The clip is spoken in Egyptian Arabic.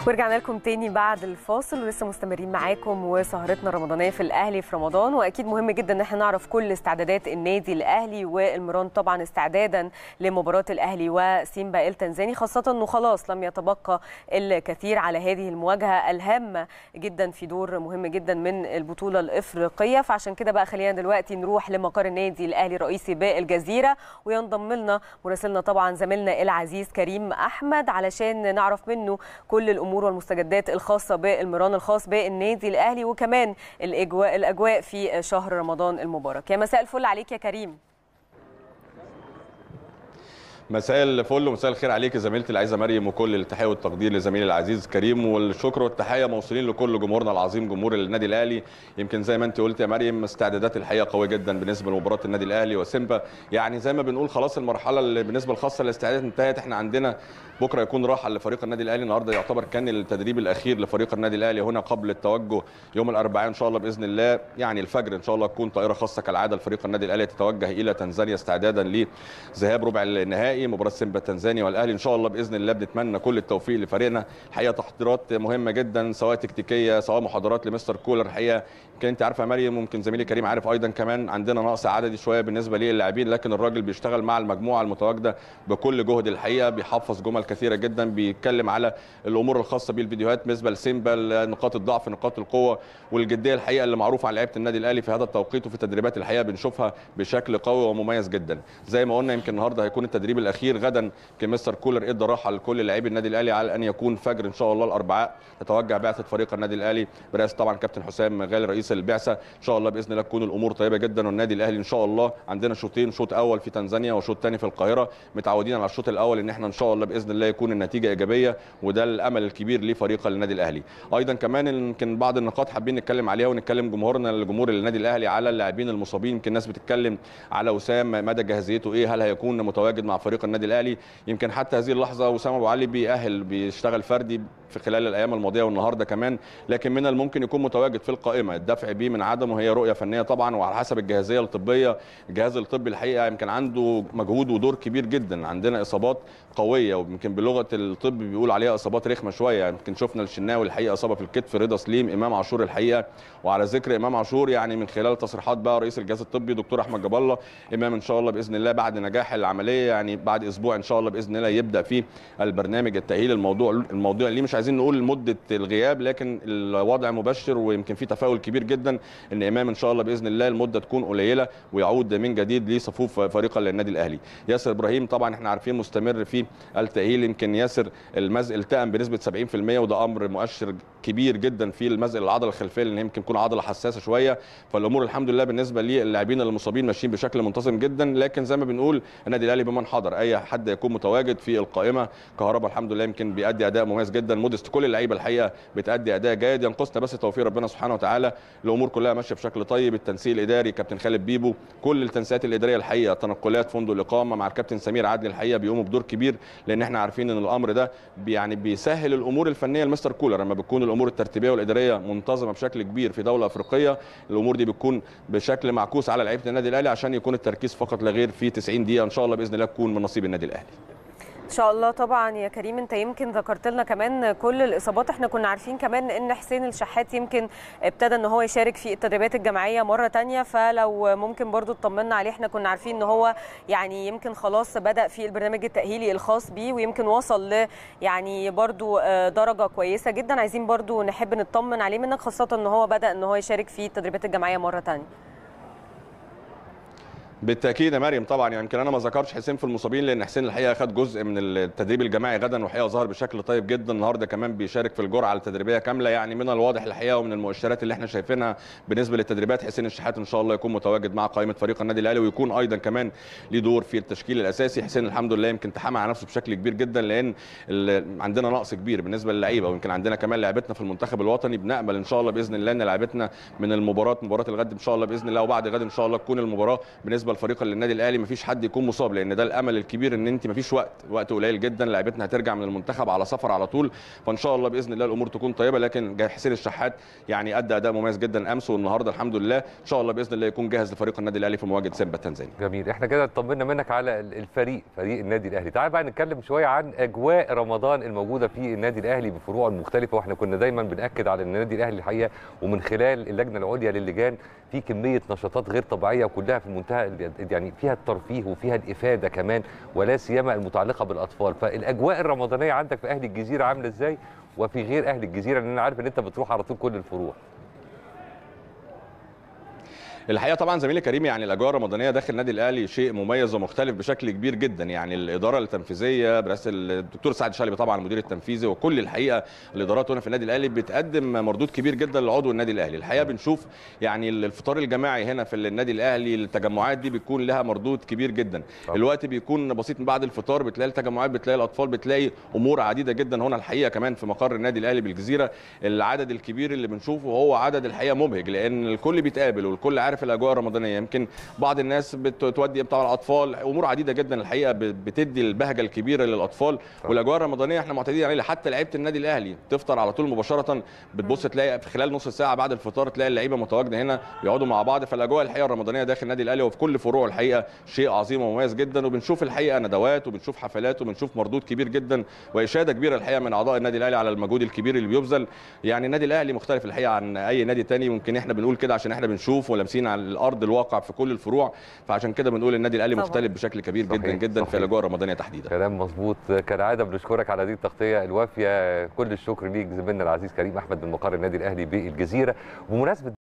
ورجعنا لكم تاني بعد الفاصل ولسه مستمرين معاكم وسهرتنا الرمضانيه في الاهلي في رمضان واكيد مهم جدا ان احنا نعرف كل استعدادات النادي الاهلي والمران طبعا استعدادا لمباراه الاهلي وسيمبا التنزاني خاصه انه خلاص لم يتبقى الكثير على هذه المواجهه الهامه جدا في دور مهم جدا من البطوله الافريقيه فعشان كده بقى خلينا دلوقتي نروح لمقر النادي الاهلي الرئيسي بالجزيره وينضم لنا مراسلنا طبعا زميلنا العزيز كريم احمد علشان نعرف منه كل الامور والمستجدات الخاصه بالمران الخاص بالنادي الاهلي وكمان الاجواء الاجواء في شهر رمضان المبارك يا مساء الفل عليك يا كريم مساء الفل ومساء الخير عليك زميلتي العزيزه مريم وكل التحيه والتقدير لزميلي العزيز كريم والشكر والتحيه موصولين لكل جمهورنا العظيم جمهور النادي الاهلي يمكن زي ما انت قلت يا مريم استعدادات الحقيقه قويه جدا بالنسبه لمباراه النادي الاهلي وسيمبا يعني زي ما بنقول خلاص المرحله اللي بالنسبه الخاصه للاستعدادات انتهت احنا عندنا بكره يكون راحه لفريق النادي الاهلي النهارده يعتبر كان التدريب الاخير لفريق النادي الاهلي هنا قبل التوجه يوم الاربعاء ان شاء الله باذن الله يعني الفجر ان شاء الله تكون طائره خاصه كالعاده لفريق النادي الاهلي تتوجه الى تنزانيا استعدادا لذهاب ربع النهائي مباراه سيمبا تنزانيا والاهلي ان شاء الله باذن الله بنتمنى كل التوفيق لفريقنا الحقيقه تحضيرات مهمه جدا سواء تكتيكيه سواء محاضرات لمستر كولر الحقيقه يمكن انت عارفه يا مريم ممكن زميلي كريم عارف ايضا كمان عندنا نقص عددي شويه بالنسبه للاعبين لكن الراجل بيشتغل مع المجموعه المتواجده بكل جهد الحقيقه بيحفظ جمل كثيره جدا بيتكلم على الامور الخاصه بالفيديوهات بالنسبه لسيمبا نقاط الضعف نقاط القوه والجديه الحقيقه اللي معروفه عن لعيبه النادي الاهلي في هذا التوقيت وفي التدريبات الحقيقه بنشوفها بشكل قوي ومميز جدا زي ما قلنا يمكن النهارده هيكون التدريب الاخير غدا مستر كولر ادى راحه لكل لاعبي النادي الاهلي على ان يكون فجر ان شاء الله الاربعاء تتوجه بعثه فريق النادي الاهلي برئاسه طبعا كابتن حسام غالي رئيس البعثه ان شاء الله باذن الله تكون الامور طيبه جدا والنادي الاهلي ان شاء الله عندنا شوطين شوط اول في تنزانيا وشوط ثاني في القاهره متعودين على الشوط الاول ان احنا ان شاء الله باذن الله يكون النتيجه ايجابيه وده الامل الكبير لفريق النادي الاهلي ايضا كمان يمكن بعض النقاط حابين نتكلم عليها ونتكلم جمهورنا الجمهور النادي الاهلي على اللاعبين المصابين يمكن الناس بتتكلم على وسام مدى جاهزيته ايه هل هيكون متواجد مع فريق النادي الاهلي يمكن حتى هذه اللحظه وسام ابو علي بيأهل بيشتغل فردي في خلال الايام الماضيه والنهارده كمان لكن من الممكن يكون متواجد في القائمه الدفع بيه من عدمه هي رؤيه فنيه طبعا وعلى حسب الجاهزيه الطبيه الجهاز الطبي الحقيقه يمكن عنده مجهود ودور كبير جدا عندنا اصابات قويه ويمكن بلغه الطب بيقول عليها اصابات رخمه شويه يمكن شفنا الشناوي الحقيقه اصابه في الكتف رضا سليم امام عاشور الحقيقه وعلى ذكر امام عاشور يعني من خلال تصريحات بقى رئيس الجهاز الطبي دكتور احمد جاب الله امام ان شاء الله باذن الله بعد نجاح العمليه يعني بعد اسبوع ان شاء الله باذن الله يبدا في البرنامج التاهيل الموضوع الموضوع اللي مش عايزين نقول مده الغياب لكن الوضع مبشر ويمكن في تفاؤل كبير جدا ان امام ان شاء الله باذن الله المده تكون قليله ويعود من جديد لصفوف فريق النادي الاهلي ياسر ابراهيم طبعا احنا عارفين مستمر في التاهيل يمكن ياسر المزق التئم بنسبه 70% وده امر مؤشر كبير جدا في المزق العضله الخلفيه لان يمكن تكون عضله حساسه شويه فالامور الحمد لله بالنسبه للاعبين المصابين ماشيين بشكل منتظم جدا لكن زي ما بنقول النادي الاهلي بمن حضر اي حد يكون متواجد في القائمه كهرباء الحمد لله يمكن بيأدي اداء مميز جدا مودست كل اللعيبه الحقيقه بتأدي اداء جيد ينقصنا بس توفيق ربنا سبحانه وتعالى الامور كلها ماشيه بشكل طيب التنسيق الاداري كابتن خالد بيبو كل التنسيقات الاداريه الحقيقه تنقلات فندق الاقامه مع الكابتن سمير عدلي الحقيقه بيقوموا بدور كبير لان احنا عارفين ان الامر ده يعني بيسهل الامور الفنيه لمستر كولر لما بتكون الامور الترتيبيه والاداريه منتظمه بشكل كبير في دوله افريقيه الامور دي بتكون بشكل معكوس على لعيبه النادي الاهلي عشان يكون التركيز فقط لا غير في 90 دقيقه ان شاء الله باذن الله تكون من نصيب النادي الاهلي ان شاء الله طبعا يا كريم انت يمكن ذكرت لنا كمان كل الاصابات احنا كنا عارفين كمان ان حسين الشحات يمكن ابتدى ان هو يشارك في التدريبات الجماعيه مره تانية فلو ممكن برضو تطمنا عليه احنا كنا عارفين ان هو يعني يمكن خلاص بدا في البرنامج التاهيلي الخاص بيه ويمكن وصل ل يعني برضو درجه كويسه جدا عايزين برضو نحب نطمن عليه منك خاصه ان هو بدا ان هو يشارك في التدريبات الجماعيه مره تانية بالتاكيد يا مريم طبعا يعني يمكن انا ما ذكرتش حسين في المصابين لان حسين الحقيقه خد جزء من التدريب الجماعي غدا والحقيقه ظهر بشكل طيب جدا النهارده كمان بيشارك في الجرعه التدريبيه كامله يعني من الواضح الحقيقه ومن المؤشرات اللي احنا شايفينها بالنسبه للتدريبات حسين الشحات ان شاء الله يكون متواجد مع قائمه فريق النادي الاهلي ويكون ايضا كمان ليه دور في التشكيل الاساسي حسين الحمد لله يمكن تحامى على نفسه بشكل كبير جدا لان عندنا نقص كبير بالنسبه للعيبه ويمكن عندنا كمان لعيبتنا في المنتخب الوطني بنامل ان شاء الله باذن الله ان لعيبتنا من المباراه مباراه الغد ان شاء الله باذن الله وبعد غد ان شاء الله تكون المباراه بالنسبه افضل فريق للنادي الاهلي مفيش حد يكون مصاب لان ده الامل الكبير ان انت مفيش وقت وقت قليل جدا لعيبتنا هترجع من المنتخب على سفر على طول فان شاء الله باذن الله الامور تكون طيبه لكن جاي حسين الشحات يعني ادى اداء مميز جدا امس والنهارده الحمد لله ان شاء الله باذن الله يكون جاهز لفريق النادي الاهلي في مواجهه سيمبا التنزاني جميل احنا كده اطمنا منك على الفريق فريق النادي الاهلي تعال بقى نتكلم شويه عن اجواء رمضان الموجوده في النادي الاهلي بفروعه المختلفه واحنا كنا دايما بناكد على النادي الاهلي الحقيقه ومن خلال اللجنه العليا للجان في كميه نشاطات غير طبيعيه وكلها في منتهى يعني فيها الترفيه وفيها الافاده كمان ولا سيما المتعلقه بالاطفال فالاجواء الرمضانيه عندك في اهل الجزيره عامله ازاي وفي غير اهل الجزيره لان انا عارف ان انت بتروح على طول كل الفروع الحقيقه طبعا زميلي كريم يعني الاجواء الرمضانيه داخل النادي الاهلي شيء مميز ومختلف بشكل كبير جدا يعني الاداره التنفيذيه برئاسه الدكتور سعد شلبي طبعا المدير التنفيذي وكل الحقيقه الادارات هنا في النادي الاهلي بتقدم مردود كبير جدا لعضو النادي الاهلي الحقيقه بنشوف يعني الفطار الجماعي هنا في النادي الاهلي التجمعات دي بيكون لها مردود كبير جدا طبعا. الوقت بيكون بسيط من بعد الفطار بتلاقي التجمعات بتلاقي الاطفال بتلاقي امور عديده جدا هنا الحقيقه كمان في مقر النادي الاهلي بالجزيره العدد الكبير اللي بنشوفه هو عدد الحقيقه مبهج لان الكل بيتقابل والكل عارف الاجواء الرمضانيه يمكن بعض الناس بتودي بتاع الاطفال امور عديده جدا الحقيقه بتدي البهجه الكبيره للاطفال طبعا. والاجواء الرمضانيه احنا معتادين عليها حتى لعيبه النادي الاهلي تفطر على طول مباشره بتبص تلاقي في خلال نص ساعه بعد الفطار تلاقي اللعيبه متواجده هنا بيقعدوا مع بعض فالاجواء الحقيقه الرمضانيه داخل النادي الاهلي وفي كل فروعه الحقيقه شيء عظيم ومميز جدا وبنشوف الحقيقه ندوات وبنشوف حفلات وبنشوف مردود كبير جدا واشاده كبيره الحقيقه من اعضاء النادي الاهلي على المجهود الكبير اللي بيبذل يعني النادي الاهلي مختلف الحقيقه عن اي نادي تاني ممكن احنا بنقول كده عشان احنا بنشوف ولامسين على الارض الواقع في كل الفروع فعشان كده بنقول النادي الاهلي مختلف بشكل كبير صحيح. جدا جدا صحيح. في الاجواء الرمضانيه تحديدا كلام مظبوط كالعاده بنشكرك على هذه التغطيه الوافيه كل الشكر ليك زميلنا العزيز كريم احمد من مقر النادي الاهلي بالجزيره بمناسبه